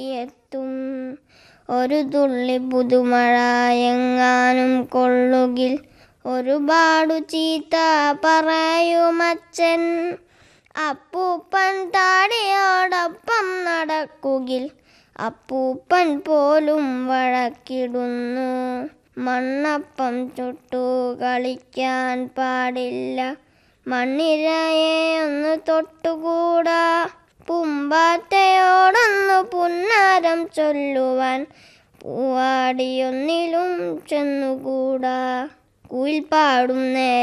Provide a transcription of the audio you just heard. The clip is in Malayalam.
എത്തും ഒരു തുള്ളി പുതുമഴ എങ്ങാനും കൊള്ളുകിൽ ഒരുപാടു ചീത്ത പറയുമച്ചൻ അപ്പൂപ്പൻ താടിയോടൊപ്പം നടക്കുകിൽ അപ്പൂപ്പൻ പോലും വഴക്കിടുന്നു മണ്ണപ്പം ചുട്ടു കളിക്കാൻ പാടില്ല മണ്ണിരയെ ഒന്ന് തൊട്ടുകൂടാ പൂമ്പാറ്റയോടൊന്നു പുന്നാരം ചൊല്ലുവാൻ പൂവാടിയൊന്നിലും ചെന്നുകൂടാ കുയിൽ പാടും നേരം